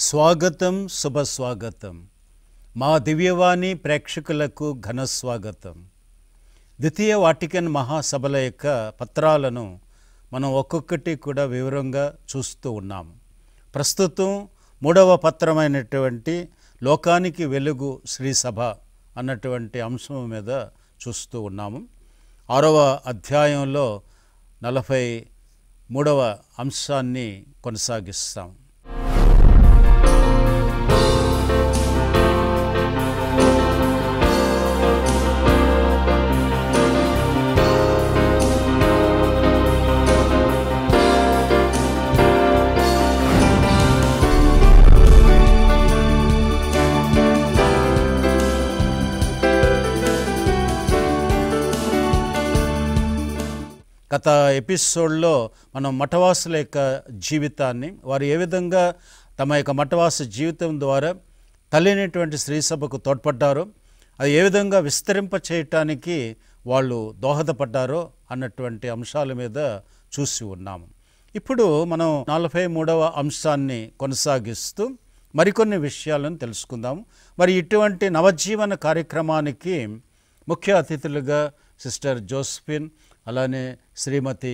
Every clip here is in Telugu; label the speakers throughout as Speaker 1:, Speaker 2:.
Speaker 1: స్వాగతం శుభ స్వాగతం మా దివ్యవాణి ప్రేక్షకులకు ఘన స్వాగతం ద్వితీయ వాటికన్ మహాసభల యొక్క పత్రాలను మనం ఒక్కొక్కటి కూడా వివరంగా చూస్తూ ఉన్నాం ప్రస్తుతం మూడవ పత్రమైనటువంటి లోకానికి వెలుగు శ్రీ సభ అన్నటువంటి అంశం మీద చూస్తూ ఉన్నాము ఆరవ అధ్యాయంలో నలభై మూడవ అంశాన్ని కొనసాగిస్తాం గత ఎపిసోడ్లో మనం మఠవాసుల యొక్క జీవితాన్ని వారు ఏ విధంగా తమ యొక్క మఠవాస జీవితం ద్వారా తల్లినటువంటి స్త్రీ సభకు తోడ్పడ్డారో అది ఏ విధంగా విస్తరింప చేయటానికి వాళ్ళు దోహదపడ్డారో అన్నటువంటి అంశాల మీద చూసి ఉన్నాము ఇప్పుడు మనం నలభై మూడవ అంశాన్ని కొనసాగిస్తూ మరికొన్ని విషయాలను తెలుసుకుందాము మరి ఇటువంటి నవజీవన కార్యక్రమానికి ముఖ్య అతిథులుగా సిస్టర్ జోస్ఫిన్ అలానే శ్రీమతి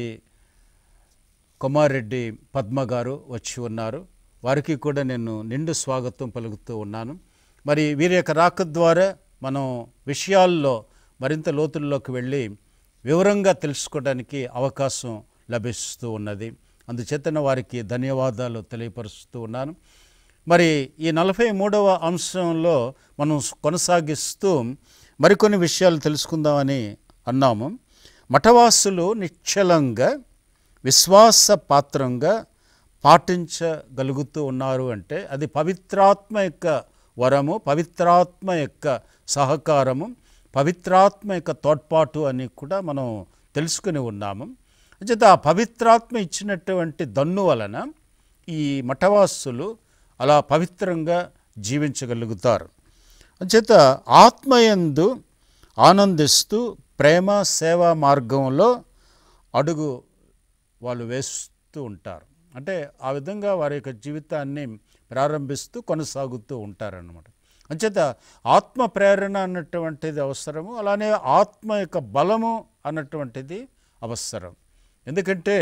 Speaker 1: కుమారెడ్డి పద్మ గారు వచ్చి ఉన్నారు వారికి కూడా నేను నిండు స్వాగతం పలుకుతూ ఉన్నాను మరి వీరి యొక్క రాక ద్వారా మనం విషయాల్లో మరింత లోతుల్లోకి వెళ్ళి వివరంగా తెలుసుకోవడానికి అవకాశం లభిస్తూ ఉన్నది అందుచేతన వారికి ధన్యవాదాలు తెలియపరుస్తూ ఉన్నాను మరి ఈ నలభై మూడవ అంశంలో మనం కొనసాగిస్తూ మరికొన్ని విషయాలు తెలుసుకుందామని అన్నాము మఠవాసులు నిశ్చలంగా విశ్వాస పాత్రంగా పాటించగలుగుతూ ఉన్నారు అంటే అది పవిత్రాత్మ యొక్క వరము పవిత్రాత్మ యొక్క సహకారము పవిత్రాత్మ యొక్క తోడ్పాటు అని కూడా మనం తెలుసుకుని ఉన్నాము అంచేత ఆ పవిత్రాత్మ ఇచ్చినటువంటి దన్ను వలన ఈ మఠవాసులు అలా పవిత్రంగా జీవించగలుగుతారు అంచేత ఆత్మయందు ఆనందిస్తూ ప్రేమ సేవా మార్గంలో అడుగు వాళ్ళు వేస్తూ ఉంటారు అంటే ఆ విధంగా వారి యొక్క జీవితాన్ని ప్రారంభిస్తూ కొనసాగుతూ ఉంటారన్నమాట అంచేత ఆత్మ ప్రేరణ అన్నటువంటిది అవసరము అలానే ఆత్మ యొక్క బలము అన్నటువంటిది అవసరం ఎందుకంటే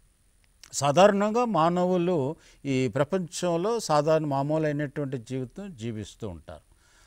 Speaker 1: సాధారణంగా మానవులు ఈ ప్రపంచంలో సాధారణ మామూలైనటువంటి జీవితం జీవిస్తూ ఉంటారు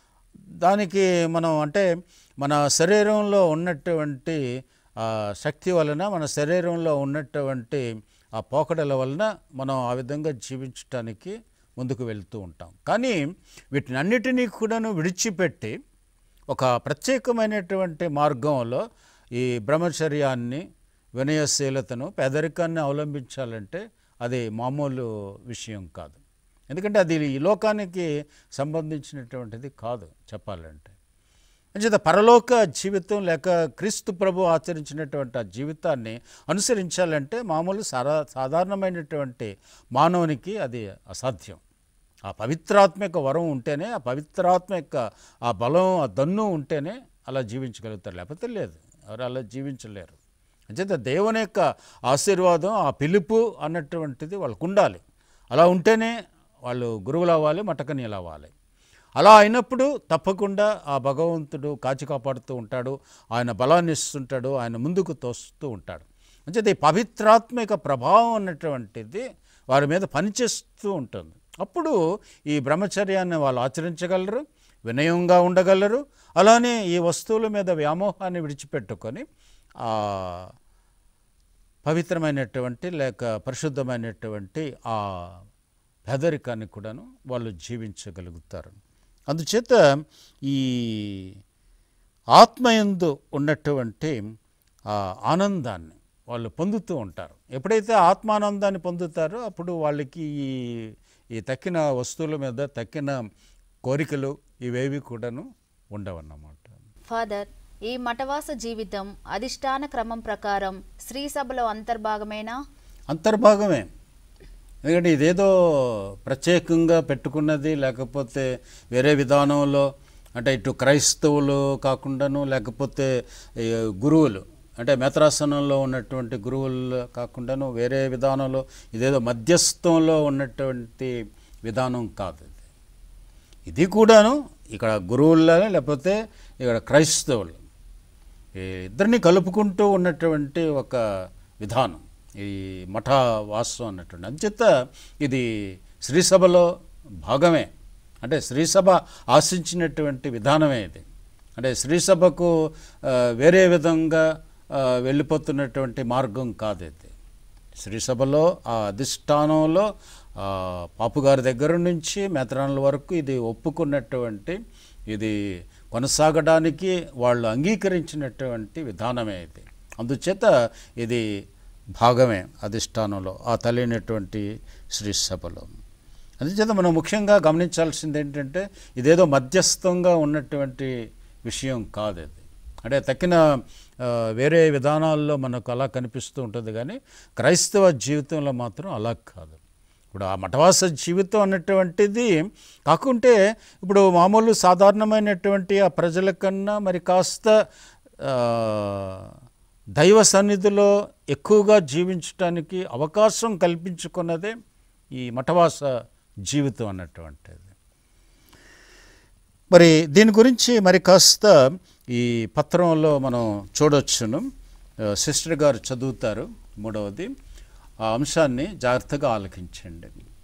Speaker 1: దానికి మనం అంటే మన శరీరంలో ఉన్నటువంటి ఆ, శక్తి వలన మన శరీరంలో ఉన్నటువంటి ఆ పోకడల వలన మనం ఆ విధంగా జీవించటానికి ముందుకు వెళ్తూ ఉంటాం కానీ వీటిని అన్నిటినీ కూడాను విడిచిపెట్టి ఒక ప్రత్యేకమైనటువంటి మార్గంలో ఈ బ్రహ్మచర్యాన్ని వినయశీలతను పేదరికాన్ని అవలంబించాలంటే అది మామూలు విషయం కాదు ఎందుకంటే అది ఈ లోకానికి సంబంధించినటువంటిది కాదు చెప్పాలంటే అంచేత పరలోక జీవితం లేక క్రీస్తు ప్రభు ఆచరించినటువంటి ఆ జీవితాన్ని అనుసరించాలంటే మామూలు సారా సాధారణమైనటువంటి మానవునికి అది అసాధ్యం ఆ పవిత్రాత్మ యొక్క వరం ఉంటేనే ఆ పవిత్రాత్మ యొక్క ఆ బలం ఆ దన్ను ఉంటేనే అలా జీవించగలుగుతారు లేకపోతే లేదు ఎవరు అలా జీవించలేరు అంచేత దేవుని యొక్క ఆశీర్వాదం ఆ పిలుపు అన్నటువంటిది వాళ్ళకు ఉండాలి అలా ఉంటేనే వాళ్ళు గురువులు అవ్వాలి మటకనీయులు అవ్వాలి అలా అయినప్పుడు తప్పకుండా ఆ భగవంతుడు కాచి కాపాడుతూ ఉంటాడు ఆయన బలాన్ని ఇస్తుంటాడు ఆయన ముందుకు తోస్తూ ఉంటాడు అంచేత ఈ పవిత్రాత్మిక ప్రభావం అన్నటువంటిది వారి మీద పనిచేస్తూ ఉంటుంది అప్పుడు ఈ బ్రహ్మచర్యాన్ని వాళ్ళు ఆచరించగలరు వినయంగా ఉండగలరు అలానే ఈ వస్తువుల మీద వ్యామోహాన్ని విడిచిపెట్టుకొని ఆ పవిత్రమైనటువంటి లేక పరిశుద్ధమైనటువంటి ఆ పేదరికాన్ని కూడాను వాళ్ళు జీవించగలుగుతారు అందుచేత ఈ ఆత్మయందు ఉన్నటువంటి ఆ ఆనందాన్ని వాళ్ళు పొందుతూ ఉంటారు ఎప్పుడైతే ఆత్మానందాన్ని పొందుతారో అప్పుడు వాళ్ళకి ఈ ఈ తక్కిన వస్తువుల మీద తక్కిన కోరికలు ఇవేవి కూడాను ఉండవన్నమాట
Speaker 2: ఫాదర్ ఈ మఠవాస జీవితం అధిష్టాన క్రమం ప్రకారం స్త్రీ సభలో అంతర్భాగమేనా
Speaker 1: అంతర్భాగమే ఎందుకంటే ఇదేదో ప్రత్యేకంగా పెట్టుకున్నది లేకపోతే వేరే విధానంలో అంటే ఇటు క్రైస్తవులు కాకుండాను లేకపోతే ఈ గురువులు అంటే మేత్రాసనంలో ఉన్నటువంటి గురువులు కాకుండాను వేరే విధానంలో ఇదేదో మధ్యస్థంలో ఉన్నటువంటి విధానం కాదు ఇది ఇది కూడాను ఇక్కడ గురువుల్లాగా లేకపోతే ఇక్కడ క్రైస్తవులు ఈ ఇద్దరిని కలుపుకుంటూ ఉన్నటువంటి ఒక విధానం ఈ మఠ వాసం అన్నటువంటి అంచేత ఇది శ్రీసభలో భాగమే అంటే శ్రీసభ ఆశించినటువంటి విధానమే ఇది అంటే శ్రీసభకు ఆ, వేరే విధంగా ఆ, వెళ్ళిపోతున్నటువంటి మార్గం కాదు ఇది శ్రీసభలో ఆ అధిష్టానంలో ఆ, పాపుగారి దగ్గర నుంచి మెతరాన్ల వరకు ఇది ఒప్పుకున్నటువంటి ఇది కొనసాగడానికి వాళ్ళు అంగీకరించినటువంటి విధానమే ఇది అందుచేత ఇది భాగమే అధిష్టానంలో ఆ తల్లినటువంటి శ్రీసభలో అందుచేత మనం ముఖ్యంగా గమనించాల్సింది ఏంటంటే ఇదేదో మధ్యస్థంగా ఉన్నటువంటి విషయం కాదు ఇది అంటే తక్కిన ఆ, వేరే విధానాల్లో మనకు అలా కనిపిస్తూ ఉంటుంది కానీ క్రైస్తవ జీవితంలో మాత్రం అలా కాదు ఇప్పుడు ఆ మఠవాస జీవితం అన్నటువంటిది కాకుంటే ఇప్పుడు మామూలు సాధారణమైనటువంటి ఆ ప్రజల కన్నా మరి కాస్త ఆ, దైవ సన్నిధిలో ఎక్కువగా జీవించడానికి అవకాశం కల్పించుకున్నదే ఈ మఠవాస జీవితం అన్నటువంటిది మరి దీని గురించి మరి కాస్త ఈ పత్రంలో మనం చూడొచ్చును ఆ, సిస్టర్ గారు చదువుతారు మూడవది ఆ అంశాన్ని జాగ్రత్తగా ఆలకించండి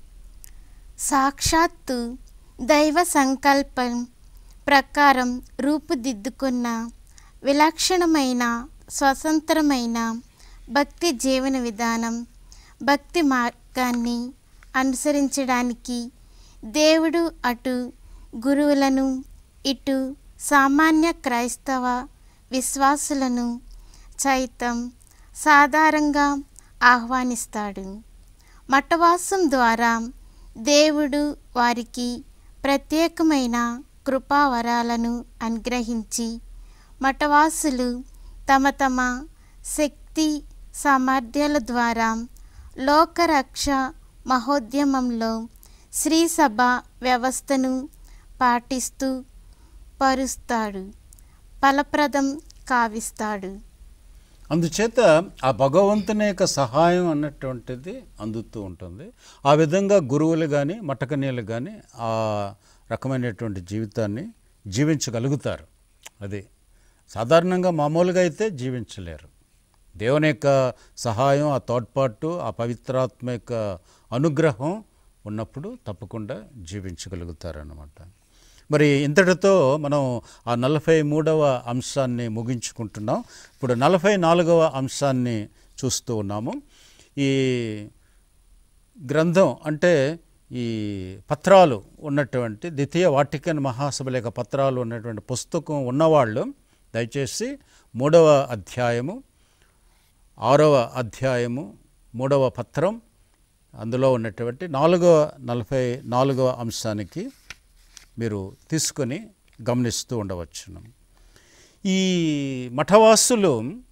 Speaker 3: సాక్షాత్తు దైవ సంకల్పం ప్రకారం రూపుదిద్దుకున్న విలక్షణమైన స్వతంత్రమైన భక్తి జీవన విధానం భక్తి మార్గాన్ని అనుసరించడానికి దేవుడు అటు గురువులను ఇటు సామాన్య క్రైస్తవ విశ్వాసులను సైతం సాధారణంగా ఆహ్వానిస్తాడు మఠవాసం ద్వారా దేవుడు వారికి ప్రత్యేకమైన కృపావరాలను అనుగ్రహించి మఠవాసులు తమ తమ శక్తి సామర్థ్యాల ద్వారా లోకరక్ష మహోద్యమంలో శ్రీసభ వ్యవస్థను పాటిస్తూ పరుస్తాడు ఫలప్రదం కావిస్తాడు
Speaker 1: అందుచేత ఆ భగవంతుని యొక్క సహాయం అన్నటువంటిది అందుతూ ఉంటుంది ఆ విధంగా గురువులు కానీ మఠకనీయులు కానీ ఆ రకమైనటువంటి జీవితాన్ని జీవించగలుగుతారు అది సాధారణంగా మామూలుగా అయితే జీవించలేరు దేవుని యొక్క సహాయం ఆ తోడ్పాటు ఆ పవిత్రాత్మ యొక్క అనుగ్రహం ఉన్నప్పుడు తప్పకుండా జీవించగలుగుతారన్నమాట మరి ఇంతటితో మనం ఆ నలభై మూడవ అంశాన్ని ముగించుకుంటున్నాం ఇప్పుడు నలభై నాలుగవ అంశాన్ని చూస్తూ ఉన్నాము ఈ గ్రంథం అంటే ఈ పత్రాలు ఉన్నటువంటి ద్వితీయ వాటికన్ మహాసభల యొక్క పత్రాలు ఉన్నటువంటి పుస్తకం ఉన్నవాళ్ళు దయచేసి మూడవ అధ్యాయము ఆరవ అధ్యాయము మూడవ పత్రం అందులో ఉన్నటువంటి నాలుగవ నలభై నాలుగవ అంశానికి మీరు తీసుకొని గమనిస్తూ ఉండవచ్చును ఈ మఠవాసులు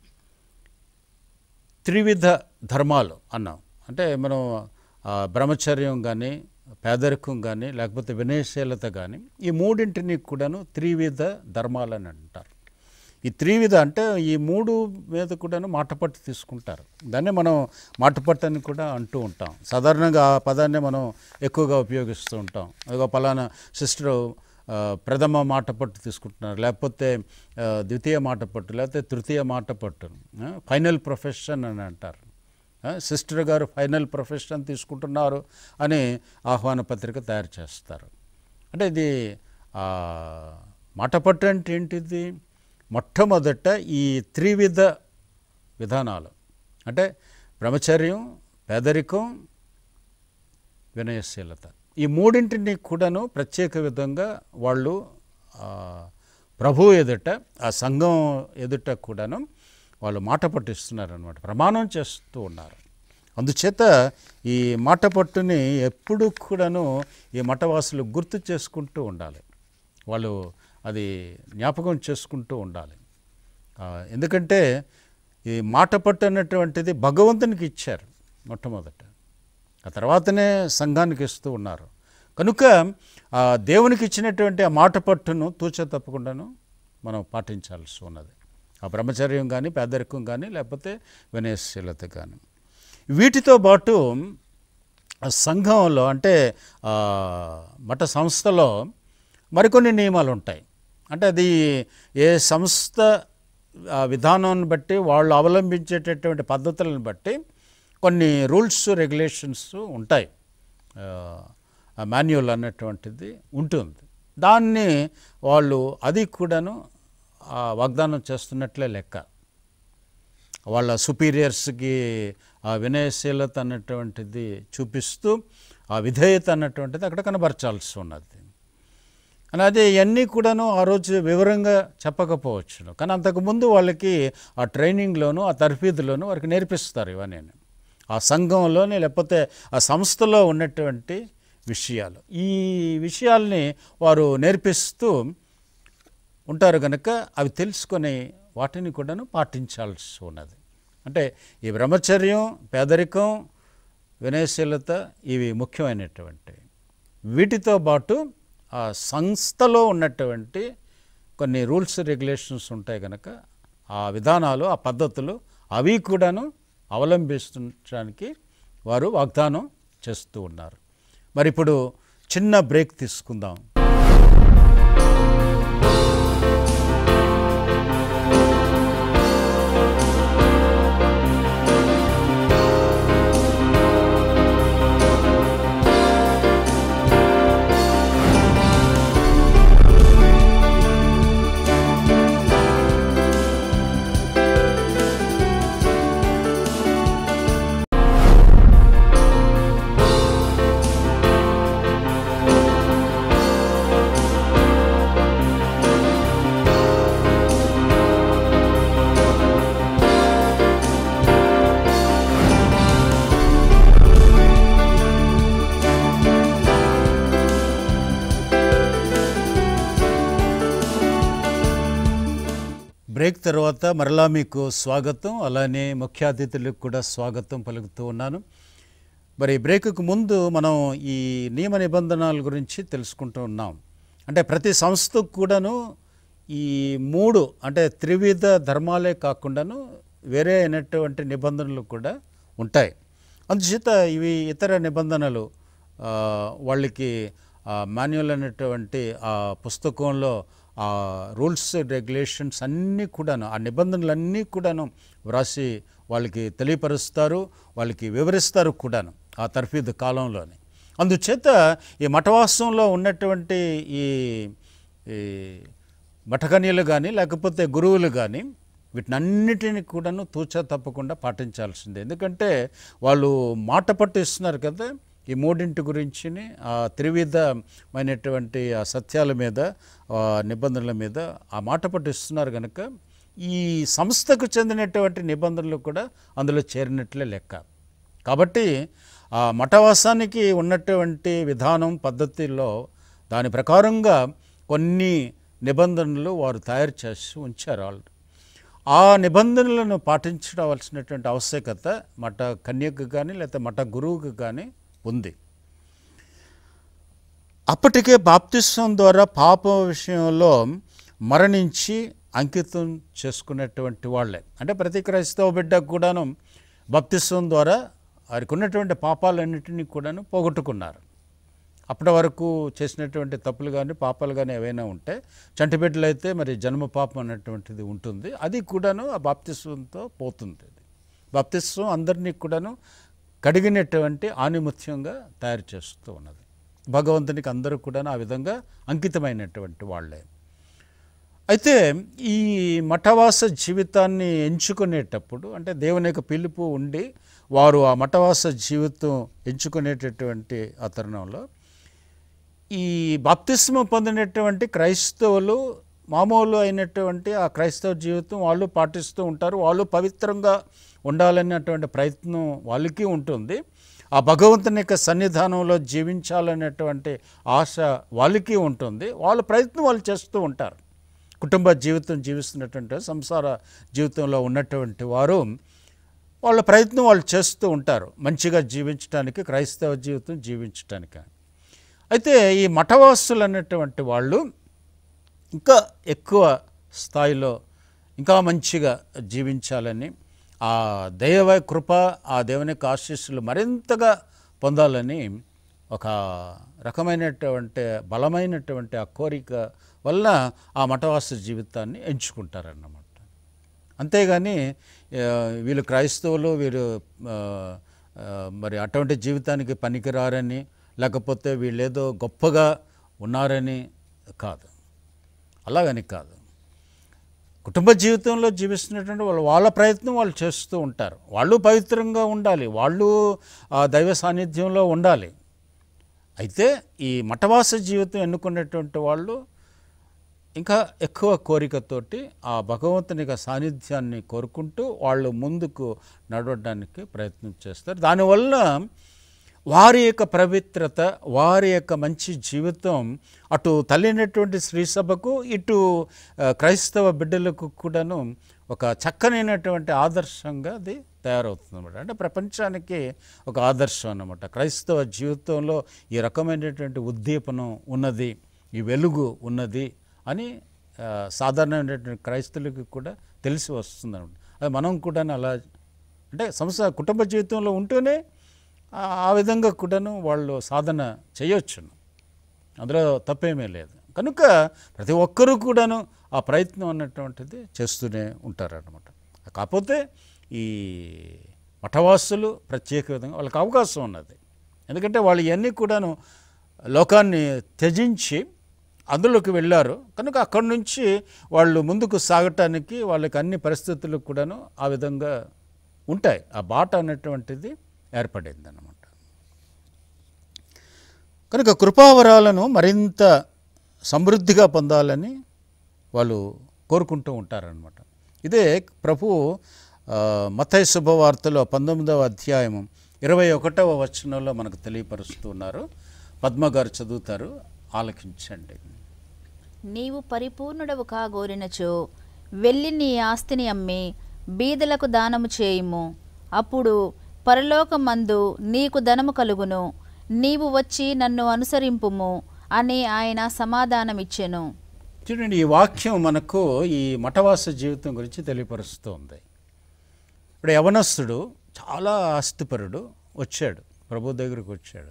Speaker 1: త్రివిధ ధర్మాలు అన్నాం అంటే మనం ఆ, బ్రహ్మచర్యం కానీ పేదరికం కానీ లేకపోతే వినయశీలత కానీ ఈ మూడింటిని కూడాను త్రివిధ ధర్మాలని అంటారు ఈ త్రివిధ అంటే ఈ మూడు మీద కూడాను మాటపట్టు తీసుకుంటారు దాన్ని మనం మాటపట్టు అని కూడా అంటూ ఉంటాం సాధారణంగా ఆ పదాన్ని మనం ఎక్కువగా ఉపయోగిస్తూ ఉంటాం అదిగో పలానా సిస్టరు ఆ, ప్రథమ మాట పట్టు తీసుకుంటున్నారు లేకపోతే ఆ, ద్వితీయ మాట పట్టు లేకపోతే తృతీయ మాట పట్టు ఆ, ఫైనల్ ప్రొఫెషన్ అని అంటారు ఆ, సిస్టర్ గారు ఫైనల్ ప్రొఫెషన్ తీసుకుంటున్నారు అని ఆహ్వాన పత్రిక తయారు చేస్తారు అంటే ఇది ఆ, మాట పట్టు అంటే ఏంటిది మొట్టమొదట ఈ త్రివిధ విధానాలు అంటే బ్రహ్మచర్యం పేదరికం వినయశీలత ఈ మూడింటిని కూడాను ప్రత్యేక విధంగా వాళ్ళు ఆ, ప్రభు ఎదుట ఆ సంఘం ఎదుట కూడాను వాళ్ళు మాట పట్టిస్తున్నారనమాట ప్రమాణం చేస్తూ ఉన్నారు అందుచేత ఈ మాట పట్టుని ఎప్పుడూ కూడాను ఈ మఠవాసులు గుర్తు చేసుకుంటూ ఉండాలి వాళ్ళు అది జ్ఞాపకం చేసుకుంటూ ఉండాలి ఆ, ఎందుకంటే ఈ మాట పట్టు అన్నటువంటిది భగవంతునికి ఇచ్చారు మొట్టమొదట ఆ తర్వాతనే సంఘానికి ఇస్తూ ఉన్నారు కనుక ఆ దేవునికి ఇచ్చినటువంటి ఆ మాట పట్టును తూచ తప్పకుండాను మనం పాటించాల్సి ఉన్నది ఆ బ్రహ్మచర్యం కానీ పేదరికం కానీ లేకపోతే వినయశీలత కానీ వీటితో పాటు ఆ సంఘంలో అంటే ఆ, మఠ సంస్థలో మరికొన్ని నియమాలు ఉంటాయి అంటే అది ఏ సంస్థ ఆ విధానాన్ని బట్టి వాళ్ళు అవలంబించేటటువంటి పద్ధతులను బట్టి కొన్ని రూల్స్ రెగ్యులేషన్స్ ఉంటాయి మాన్యువల్ అన్నటువంటిది ఉంటుంది దాన్ని వాళ్ళు అది కూడాను ఆ, వాగ్దానం చేస్తున్నట్లే లెక్క వాళ్ళ సుపీరియర్స్కి ఆ వినయశీలత అన్నటువంటిది చూపిస్తూ ఆ విధేయత అన్నటువంటిది అక్కడ కనబరచాల్సి ఉన్నది అని అదే ఇవన్నీ కూడాను ఆ రోజు వివరంగా చెప్పకపోవచ్చును కానీ అంతకుముందు వాళ్ళకి ఆ ట్రైనింగ్లోను ఆ తర్ఫీదులోను వారికి నేర్పిస్తారు ఇవన్నీ ఆ సంఘంలోనే లేకపోతే ఆ సంస్థలో ఉన్నటువంటి విషయాలు ఈ విషయాల్ని వారు నేర్పిస్తూ ఉంటారు కనుక అవి తెలుసుకొని వాటిని కూడాను పాటించాల్సి ఉన్నది అంటే ఈ బ్రహ్మచర్యం పేదరికం వినయశీలత ఇవి ముఖ్యమైనటువంటివి వీటితో పాటు ఆ సంస్థలో ఉన్నటువంటి కొన్ని రూల్స్ రెగ్యులేషన్స్ ఉంటాయి కనుక ఆ విధానాలు ఆ పద్ధతులు అవి కూడాను అవలంబించడానికి వారు వాగ్దానం చేస్తూ ఉన్నారు మరి ఇప్పుడు చిన్న బ్రేక్ తీసుకుందాం బ్రేక్ తర్వాత మరలా మీకు స్వాగతం అలానే ముఖ్య అతిథులకు కూడా స్వాగతం పలుకుతూ ఉన్నాను మరి బ్రేక్కు ముందు మనం ఈ నియమ నిబంధనల గురించి తెలుసుకుంటూ ఉన్నాం అంటే ప్రతి సంస్థకు కూడాను ఈ మూడు అంటే త్రివిధ ధర్మాలే కాకుండాను వేరే అయినటువంటి నిబంధనలు కూడా ఉంటాయి అందుచేత ఇవి ఇతర నిబంధనలు ఆ, వాళ్ళకి మాన్యువల్ అనేటువంటి ఆ పుస్తకంలో ఆ రూల్స్ రెగ్యులేషన్స్ అన్నీ కూడాను ఆ నిబంధనలన్నీ కూడాను వ్రాసి వాళ్ళకి తెలియపరుస్తారు వాళ్ళకి వివరిస్తారు కూడాను ఆ తర్ఫీదు కాలంలోనే అందుచేత ఈ మఠవాసంలో ఉన్నటువంటి ఈ ఈ మఠకన్యలు కానీ లేకపోతే గురువులు కానీ వీటినన్నిటిని కూడాను తూచా తప్పకుండా పాటించాల్సిందే ఎందుకంటే వాళ్ళు మాట పట్టు ఇస్తున్నారు కదా ఈ మూడింటి గురించి ఆ త్రివిధమైనటువంటి ఆ సత్యాల మీద ఆ నిబంధనల మీద ఆ మాట పట్టు ఇస్తున్నారు కనుక ఈ సంస్థకు చెందినటువంటి నిబంధనలు కూడా అందులో చేరినట్లే లెక్క కాబట్టి ఆ మఠవాసానికి ఉన్నటువంటి విధానం పద్ధతిలో దాని ప్రకారంగా కొన్ని నిబంధనలు వారు తయారు చేసి ఉంచారు వాళ్ళు ఆ నిబంధనలను పాటించవలసినటువంటి ఆవశ్యకత మఠ కన్యకు కానీ లేకపోతే మఠ గురువుకు కానీ ఉంది అప్పటికే బాప్తిస్వం ద్వారా పాప విషయంలో మరణించి అంకితం చేసుకున్నటువంటి వాళ్ళే అంటే ప్రతి క్రైస్తవ బిడ్డకు కూడాను బాప్తిస్వం ద్వారా వారికి ఉన్నటువంటి పాపాలన్నింటినీ కూడాను పోగొట్టుకున్నారు అప్పటి వరకు చేసినటువంటి తప్పులు కానీ పాపాలు కానీ ఏవైనా ఉంటే చంటి బిడ్డలు అయితే మరి జన్మ పాపం అన్నటువంటిది ఉంటుంది అది కూడాను ఆ బాప్తిస్వంతో పోతుంది బాప్తిస్వం అందరినీ కూడాను కడిగినటువంటి ఆనిముత్యంగా తయారు చేస్తూ ఉన్నది భగవంతునికి అందరూ కూడా ఆ విధంగా అంకితమైనటువంటి వాళ్ళే అయితే ఈ మఠవాస జీవితాన్ని ఎంచుకునేటప్పుడు అంటే దేవుని యొక్క పిలుపు ఉండి వారు ఆ మఠవాస జీవితం ఎంచుకునేటటువంటి ఆ తరుణంలో ఈ బాప్తిస్మ పొందినటువంటి క్రైస్తవులు మామూలు అయినటువంటి ఆ క్రైస్తవ జీవితం వాళ్ళు పాటిస్తూ ఉంటారు వాళ్ళు పవిత్రంగా ఉండాలనేటువంటి ప్రయత్నం వాళ్ళకి ఉంటుంది ఆ భగవంతుని యొక్క సన్నిధానంలో జీవించాలనేటువంటి ఆశ వాళ్ళకి ఉంటుంది వాళ్ళ ప్రయత్నం వాళ్ళు చేస్తూ ఉంటారు కుటుంబ జీవితం జీవిస్తున్నటువంటి సంసార జీవితంలో ఉన్నటువంటి వారు వాళ్ళ ప్రయత్నం వాళ్ళు చేస్తూ ఉంటారు మంచిగా జీవించడానికి క్రైస్తవ జీవితం జీవించడానికి అయితే ఈ మఠవాసులు అనేటువంటి వాళ్ళు ఇంకా ఎక్కువ స్థాయిలో ఇంకా మంచిగా జీవించాలని ఆ దైవ కృప ఆ దేవుని యొక్క ఆశీస్సులు మరింతగా పొందాలని ఒక రకమైనటువంటి బలమైనటువంటి ఆ కోరిక వల్ల ఆ మఠవాస జీవితాన్ని ఎంచుకుంటారన్నమాట అంతేగాని ఆ, వీళ్ళు క్రైస్తవులు వీరు ఆ, ఆ, మరి అటువంటి జీవితానికి పనికిరారని లేకపోతే వీళ్ళేదో గొప్పగా ఉన్నారని కాదు అలాగని కాదు కుటుంబ జీవితంలో జీవిస్తున్నటువంటి వాళ్ళు వాళ్ళ ప్రయత్నం వాళ్ళు చేస్తూ ఉంటారు వాళ్ళు పవిత్రంగా ఉండాలి వాళ్ళు ఆ దైవ సాన్నిధ్యంలో ఉండాలి అయితే ఈ మఠవాస జీవితం ఎన్నుకున్నటువంటి వాళ్ళు ఇంకా ఎక్కువ కోరికతోటి ఆ భగవంతుని యొక్క సాన్నిధ్యాన్ని కోరుకుంటూ వాళ్ళు ముందుకు నడవడానికి ప్రయత్నం చేస్తారు దానివల్ల వారి యొక్క పవిత్రత వారి యొక్క మంచి జీవితం అటు తల్లినటువంటి శ్రీసభకు ఇటు ఆ, క్రైస్తవ బిడ్డలకు కూడాను ఒక చక్కనైనటువంటి ఆదర్శంగా అది తయారవుతుంది అనమాట అంటే ప్రపంచానికి ఒక ఆదర్శం అన్నమాట క్రైస్తవ జీవితంలో ఈ రకమైనటువంటి ఉద్దీపనం ఉన్నది ఈ వెలుగు ఉన్నది అని ఆ, సాధారణమైనటువంటి క్రైస్తవులకి కూడా తెలిసి వస్తుంది అనమాట అది మనం కూడా అలా అంటే సంస్థ కుటుంబ జీవితంలో ఉంటూనే ఆ ఆ విధంగా కూడాను వాళ్ళు సాధన చేయొచ్చును అందులో తప్పేమీ లేదు కనుక ప్రతి ఒక్కరూ కూడాను ఆ ప్రయత్నం అన్నటువంటిది చేస్తూనే ఉంటారన్నమాట కాకపోతే ఈ మఠవాసులు ప్రత్యేక విధంగా వాళ్ళకి అవకాశం ఉన్నది ఎందుకంటే వాళ్ళు ఇవన్నీ కూడాను లోకాన్ని త్యజించి అందులోకి వెళ్ళారు కనుక అక్కడి నుంచి వాళ్ళు ముందుకు సాగటానికి వాళ్ళకి అన్ని పరిస్థితులు కూడాను ఆ విధంగా ఉంటాయి ఆ బాట అనేటువంటిది ఏర్పడింది అన్నమాట కనుక కృపావరాలను మరింత సమృద్ధిగా పొందాలని వాళ్ళు కోరుకుంటూ ఉంటారనమాట ఇదే ప్రభు ఆ, మత్తయి శుభవార్తలో పంతొమ్మిదవ అధ్యాయం ఇరవై ఒకటవ వచనంలో మనకు తెలియపరుస్తూ ఉన్నారు పద్మ గారు చదువుతారు ఆలకించండి
Speaker 2: నీవు పరిపూర్ణుడవు కాగోరినచో వెళ్ళి నీ ఆస్తిని అమ్మి బీదలకు దానము చేయుము అప్పుడు పరలోకమందు నీకు ధనము కలుగును నీవు వచ్చి నన్ను అనుసరింపుము అని ఆయన సమాధానమిచ్చెను
Speaker 1: చూడండి ఈ వాక్యం మనకు ఈ మఠవాస జీవితం గురించి తెలియపరుస్తుంది ఇప్పుడు యవనస్తుడు చాలా ఆస్తిపరుడు వచ్చాడు ప్రభు దగ్గరికి వచ్చాడు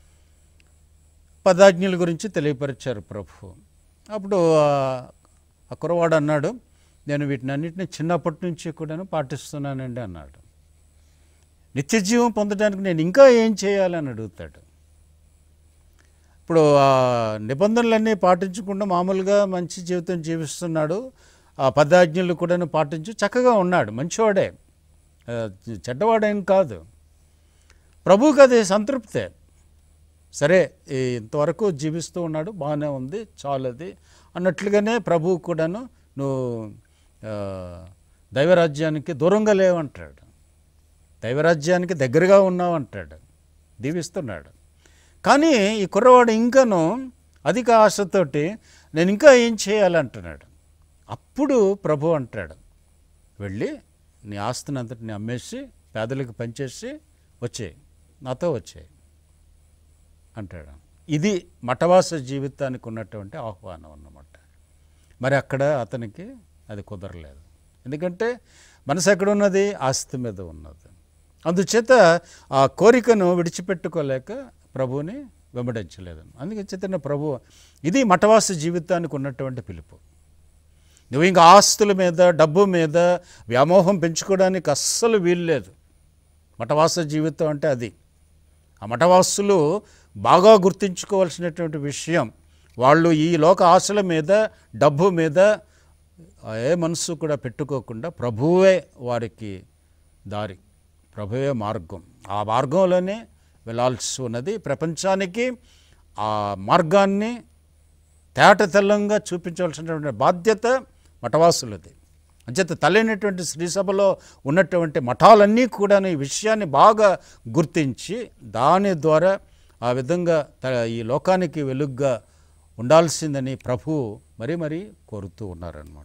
Speaker 1: పదాజ్ఞల గురించి తెలియపరిచారు ప్రభు అప్పుడు ఆ- ఆ కురవాడు అన్నాడు నేను వీటిని అన్నింటినీ చిన్నప్పటి నుంచి కూడాను పాటిస్తున్నానండి అన్నాడు నిత్య జీవం పొందడానికి నేను ఇంకా ఏం చేయాలని అడుగుతాడు ఇప్పుడు ఆ నిబంధనలన్నీ పాటించకుండా మామూలుగా మంచి జీవితం జీవిస్తున్నాడు ఆ పదాజ్ఞలు కూడా పాటించి చక్కగా ఉన్నాడు మంచివాడే ఆ, చెడ్డవాడేం కాదు ప్రభువుకి అది సంతృప్తే సరే ఈ ఇంతవరకు జీవిస్తూ ఉన్నాడు బాగానే ఉంది చాలది అన్నట్లుగానే ప్రభువు కూడాను నువ్వు ఆ, దైవరాజ్యానికి దూరంగా లేవంటాడు దైవరాజ్యానికి దగ్గరగా ఉన్నావు అంటాడు దీవిస్తున్నాడు కానీ ఈ కుర్రవాడు ఇంకను అధిక ఆశతోటి నేను ఇంకా ఏం చేయాలంటున్నాడు అప్పుడు ప్రభు అంటాడు వెళ్ళి నీ ఆస్తిని అంతటిని అమ్మేసి పేదలకు పనిచేసి వచ్చేయి నాతో వచ్చేయి అంటాడు ఇది మఠవాస జీవితానికి ఉన్నటువంటి ఆహ్వానం అన్నమాట మరి అక్కడ అతనికి అది కుదరలేదు ఎందుకంటే మనసు ఎక్కడ ఉన్నది ఆస్తి మీద ఉన్నది అందుచేత ఆ కోరికను విడిచిపెట్టుకోలేక ప్రభువుని వెంబడించలేదు అందుకే చేతన ప్రభు ఇది మఠవాస జీవితానికి ఉన్నటువంటి పిలుపు నువ్వు ఇంకా ఆస్తుల మీద డబ్బు మీద వ్యామోహం పెంచుకోవడానికి అస్సలు వీల్లేదు మఠవాస జీవితం అంటే అది ఆ మఠవాసులు బాగా గుర్తుంచుకోవాల్సినటువంటి విషయం వాళ్ళు ఈ లోక ఆశల మీద డబ్బు మీద ఏ మనసు కూడా పెట్టుకోకుండా ప్రభువే వారికి దారి ప్రభువే మార్గం ఆ మార్గంలోనే వెళ్ళాల్సి ఉన్నది ప్రపంచానికి ఆ మార్గాన్ని తేట తెల్లంగా చూపించవలసినటువంటి బాధ్యత మఠవాసులది అంచేత తల్లైనటువంటి శ్రీసభలో ఉన్నటువంటి మఠాలన్నీ కూడా ఈ విషయాన్ని బాగా గుర్తించి దాని ద్వారా ఆ విధంగా త- ఈ లోకానికి వెలుగ్గా ఉండాల్సిందని ప్రభు మరీ మరీ కోరుతూ ఉన్నారనమాట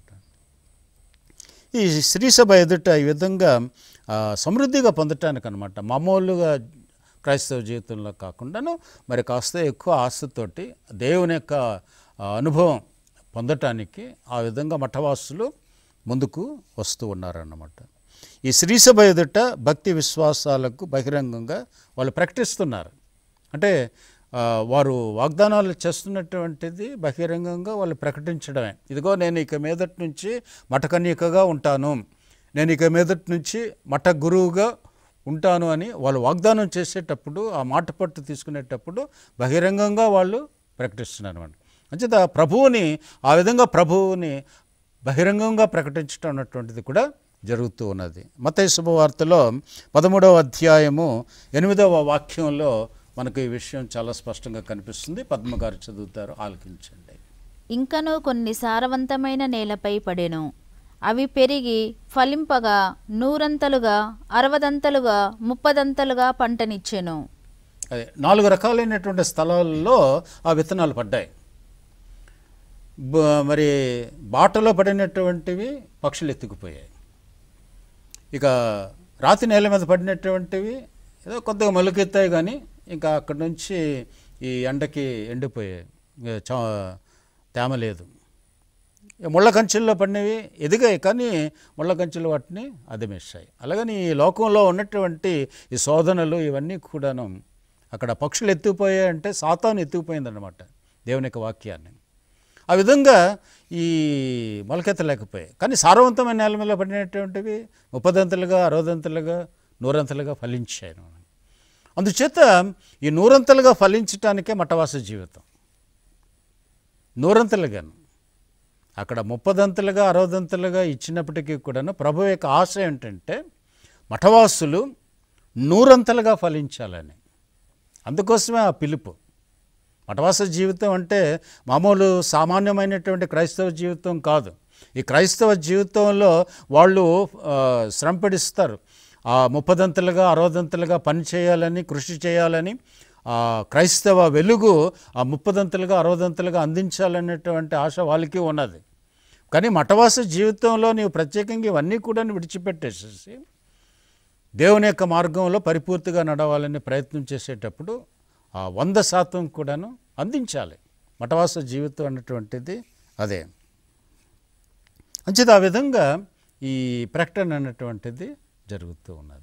Speaker 1: ఈ శ్రీసభ ఎదుట ఈ విధంగా ఆ, సమృద్ధిగా పొందటానికి అనమాట మామూలుగా క్రైస్తవ జీవితంలో కాకుండాను మరి కాస్త ఎక్కువ ఆశతోటి దేవుని యొక్క ఆ, అనుభవం పొందటానికి ఆ విధంగా మఠవాసులు ముందుకు వస్తూ ఉన్నారన్నమాట ఈ శ్రీసభ ఎదుట భక్తి విశ్వాసాలకు బహిరంగంగా వాళ్ళు ప్రకటిస్తున్నారు అంటే ఆ, వారు వాగ్దానాలు చేస్తున్నటువంటిది బహిరంగంగా వాళ్ళు ప్రకటించడమే ఇదిగో నేను ఇక మీదటి నుంచి మఠకన్యకగా ఉంటాను నేను ఇక మీదటి నుంచి మఠ గురువుగా ఉంటాను అని వాళ్ళు వాగ్దానం చేసేటప్పుడు ఆ మాట పట్టు తీసుకునేటప్పుడు బహిరంగంగా వాళ్ళు ప్రకటిస్తున్నారు అనమాట అంచేత ప్రభువుని ఆ విధంగా ప్రభువుని బహిరంగంగా ప్రకటించడం అన్నటువంటిది కూడా జరుగుతూ ఉన్నది మత శుభవార్తలో పదమూడవ అధ్యాయము ఎనిమిదవ వాక్యంలో మనకు ఈ విషయం చాలా స్పష్టంగా కనిపిస్తుంది పద్మ గారు చదువుతారు ఆలకించండి
Speaker 2: ఇంకనూ కొన్ని సారవంతమైన నేలపై పడెను అవి పెరిగి ఫలింపగా నూరంతలుగా అరవదంతలుగా ముప్పదంతలుగా పంటనిచ్చెను
Speaker 1: అదే నాలుగు రకాలైనటువంటి స్థలాల్లో ఆ విత్తనాలు పడ్డాయి బ- మరి బాటలో పడినటువంటివి పక్షులు ఎత్తుకుపోయాయి ఇక రాతి నేల మీద పడినటువంటివి ఏదో కొద్దిగా మొలకెత్తాయి కానీ ఇంకా అక్కడి నుంచి ఈ ఎండకి ఎండిపోయాయి ఇక చా తేమ లేదు ఇక ముళ్ళ కంచెల్లో పడినవి ఎదిగాయి కానీ ముళ్ళ కంచెలు వాటిని అదిమేశాయి అలాగని ఈ లోకంలో ఉన్నటువంటి ఈ శోధనలు ఇవన్నీ కూడాను అక్కడ పక్షులు ఎత్తుకుపోయాయి అంటే సాతాను ఎత్తుకుపోయిందన్నమాట దేవుని యొక్క వాక్యాన్ని ఆ విధంగా ఈ మొలకెత్తలేకపోయాయి కానీ సారవంతమైన నేల మీద పడినటువంటివి ముప్పదంతలుగా అరవదంతలుగా నూరంతలుగా ఫలించాయి అందుచేత ఈ నూరంతలుగా ఫలించటానికే మఠవాస జీవితం నూరంతలుగాను అక్కడ ముప్పదంతలుగా అరవదంతలుగా ఇచ్చినప్పటికీ కూడాను ప్రభు యొక్క ఆశ ఏంటంటే మఠవాసులు నూరంతలుగా ఫలించాలని అందుకోసమే ఆ పిలుపు మఠవాస జీవితం అంటే మామూలు సామాన్యమైనటువంటి క్రైస్తవ జీవితం కాదు ఈ క్రైస్తవ జీవితంలో వాళ్ళు ఆ, శ్రమపడిస్తారు ఆ ముప్పదంతలుగా అరవదంతలుగా పని చేయాలని కృషి చేయాలని ఆ క్రైస్తవ వెలుగు ఆ ముప్పదంతలుగా అరవదంతలుగా అందించాలనేటువంటి ఆశ వాళ్ళకి ఉన్నది కానీ మఠవాస జీవితంలో నీవు ప్రత్యేకంగా ఇవన్నీ కూడా విడిచిపెట్టేసేసి దేవుని యొక్క మార్గంలో పరిపూర్తిగా నడవాలని ప్రయత్నం చేసేటప్పుడు ఆ వంద శాతం కూడాను అందించాలి మఠవాస జీవితం అన్నటువంటిది అదే అంచేత ఆ విధంగా ఈ ప్రకటన అన్నటువంటిది జరుగుతూ ఉన్నది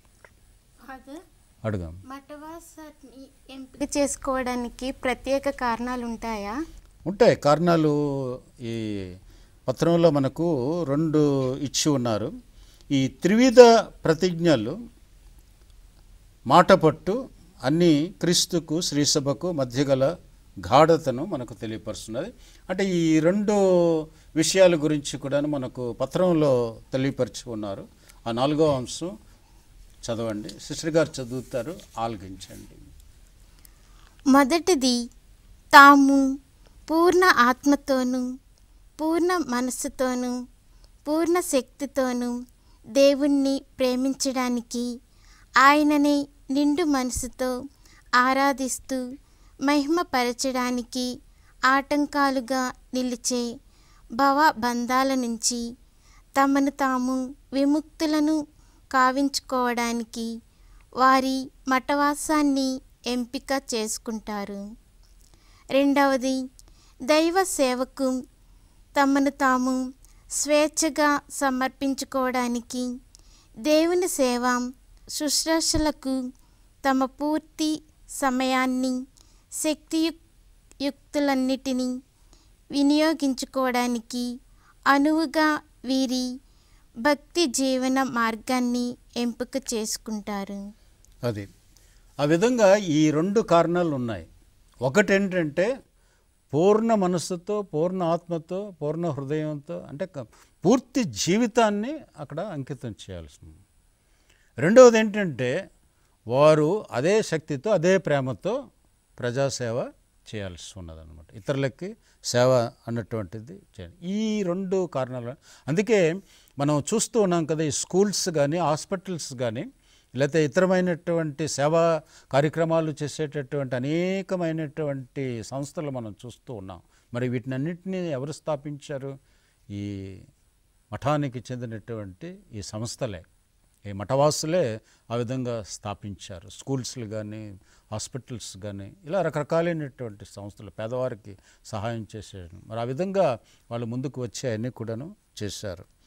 Speaker 1: అడుగాం
Speaker 3: మఠవాసాన్ని ఎంపిక చేసుకోవడానికి ప్రత్యేక కారణాలు ఉంటాయా
Speaker 1: ఉంటాయి కారణాలు ఈ పత్రంలో మనకు రెండు ఇచ్చి ఉన్నారు ఈ త్రివిధ ప్రతిజ్ఞలు మాట పట్టు అన్నీ క్రీస్తుకు శ్రీసభకు మధ్య గల గాఢతను మనకు తెలియపరుస్తున్నది అంటే ఈ రెండు విషయాల గురించి కూడా మనకు పత్రంలో తెలియపరిచి ఉన్నారు ఆ నాలుగో అంశం చదవండి సిస్టర్ గారు చదువుతారు ఆలగించండి
Speaker 3: మొదటిది తాము పూర్ణ ఆత్మతోనూ పూర్ణ మనస్సుతోనూ పూర్ణ శక్తితోనూ దేవుణ్ణి ప్రేమించడానికి ఆయనని నిండు మనసుతో ఆరాధిస్తూ మహిమపరచడానికి ఆటంకాలుగా నిలిచే భవబంధాల నుంచి తమను తాము విముక్తులను కావించుకోవడానికి వారి మఠవాసాన్ని ఎంపిక చేసుకుంటారు రెండవది దైవ సేవకు తమను తాము స్వేచ్ఛగా సమర్పించుకోవడానికి దేవుని సేవ శుశ్రూషలకు తమ పూర్తి సమయాన్ని శక్తియుక్ యుక్తులన్నిటినీ వినియోగించుకోవడానికి అనువుగా వీరి భక్తి జీవన మార్గాన్ని ఎంపిక చేసుకుంటారు
Speaker 1: అది ఆ విధంగా ఈ రెండు కారణాలు ఉన్నాయి ఒకటి ఏంటంటే పూర్ణ మనస్సుతో పూర్ణ ఆత్మతో పూర్ణ హృదయంతో అంటే క- పూర్తి జీవితాన్ని అక్కడ అంకితం చేయాల్సింది రెండవది ఏంటంటే వారు అదే శక్తితో అదే ప్రేమతో ప్రజాసేవ చేయాల్సి ఉన్నదన్నమాట ఇతరులకి సేవ అన్నటువంటిది చేయాలి ఈ రెండు కారణాలు అందుకే మనం చూస్తూ ఉన్నాం కదా ఈ స్కూల్స్ కానీ హాస్పిటల్స్ కానీ లేకపోతే ఇతరమైనటువంటి సేవా కార్యక్రమాలు చేసేటటువంటి అనేకమైనటువంటి సంస్థలు మనం చూస్తూ ఉన్నాం మరి వీటినన్నింటినీ ఎవరు స్థాపించారు ఈ మఠానికి చెందినటువంటి ఈ సంస్థలే ఈ మఠవాసులే ఆ విధంగా స్థాపించారు స్కూల్స్లు కానీ హాస్పిటల్స్ కానీ ఇలా రకరకాలైనటువంటి సంస్థలు పేదవారికి సహాయం చేసే మరి ఆ విధంగా వాళ్ళు ముందుకు వచ్చి అన్నీ కూడాను చేశారు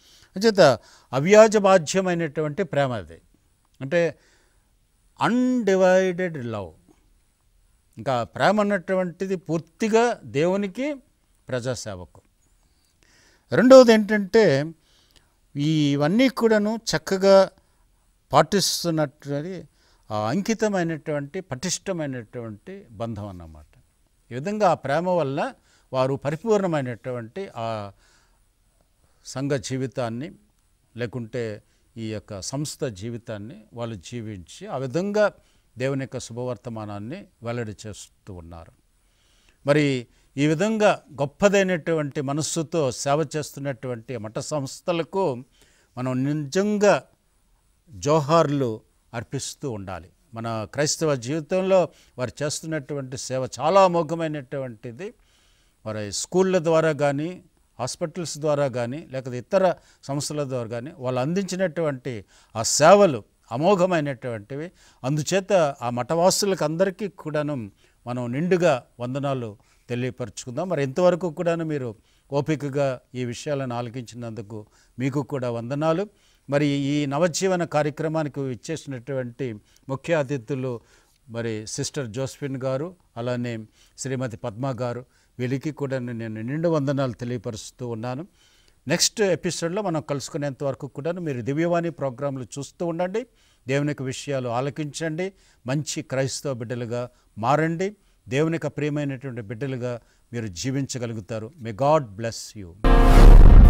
Speaker 1: అంచేత అవ్యాజ బాధ్యమైనటువంటి ప్రేమ అది అంటే అన్డివైడెడ్ లవ్ ఇంకా ప్రేమ అన్నటువంటిది పూర్తిగా దేవునికి ప్రజాసేవకు రెండవది ఏంటంటే ఇవన్నీ కూడాను చక్కగా పాటిస్తున్నటువంటి ఆ అంకితమైనటువంటి పటిష్టమైనటువంటి బంధం అన్నమాట ఈ విధంగా ఆ ప్రేమ వల్ల వారు పరిపూర్ణమైనటువంటి ఆ సంఘ జీవితాన్ని లేకుంటే ఈ యొక్క సంస్థ జీవితాన్ని వాళ్ళు జీవించి ఆ విధంగా దేవుని యొక్క శుభవర్తమానాన్ని వెల్లడి చేస్తూ ఉన్నారు మరి ఈ విధంగా గొప్పదైనటువంటి మనస్సుతో సేవ చేస్తున్నటువంటి మఠ సంస్థలకు మనం నిజంగా జోహార్లు అర్పిస్తూ ఉండాలి మన క్రైస్తవ జీవితంలో వారు చేస్తున్నటువంటి సేవ చాలా అమోఘమైనటువంటిది వారి స్కూళ్ళ ద్వారా కానీ హాస్పిటల్స్ ద్వారా కానీ లేకపోతే ఇతర సంస్థల ద్వారా కానీ వాళ్ళు అందించినటువంటి ఆ సేవలు అమోఘమైనటువంటివి అందుచేత ఆ మఠవాసులకు అందరికీ కూడాను మనం నిండుగా వందనాలు తెలియపరుచుకుందాం మరి ఇంతవరకు కూడాను మీరు ఓపికగా ఈ విషయాలను ఆలకించినందుకు మీకు కూడా వందనాలు మరి ఈ నవజీవన కార్యక్రమానికి ఇచ్చేసినటువంటి ముఖ్య అతిథులు మరి సిస్టర్ జోస్ఫిన్ గారు అలానే శ్రీమతి పద్మ గారు వీళ్ళకి కూడా నేను నిండు వందనాలు తెలియపరుస్తూ ఉన్నాను నెక్స్ట్ ఎపిసోడ్లో మనం కలుసుకునేంత వరకు కూడా మీరు దివ్యవాణి ప్రోగ్రాంలు చూస్తూ ఉండండి దేవునికి విషయాలు ఆలకించండి మంచి క్రైస్తవ బిడ్డలుగా మారండి దేవునికి ప్రియమైనటువంటి బిడ్డలుగా మీరు జీవించగలుగుతారు మే గాడ్ బ్లెస్ యూ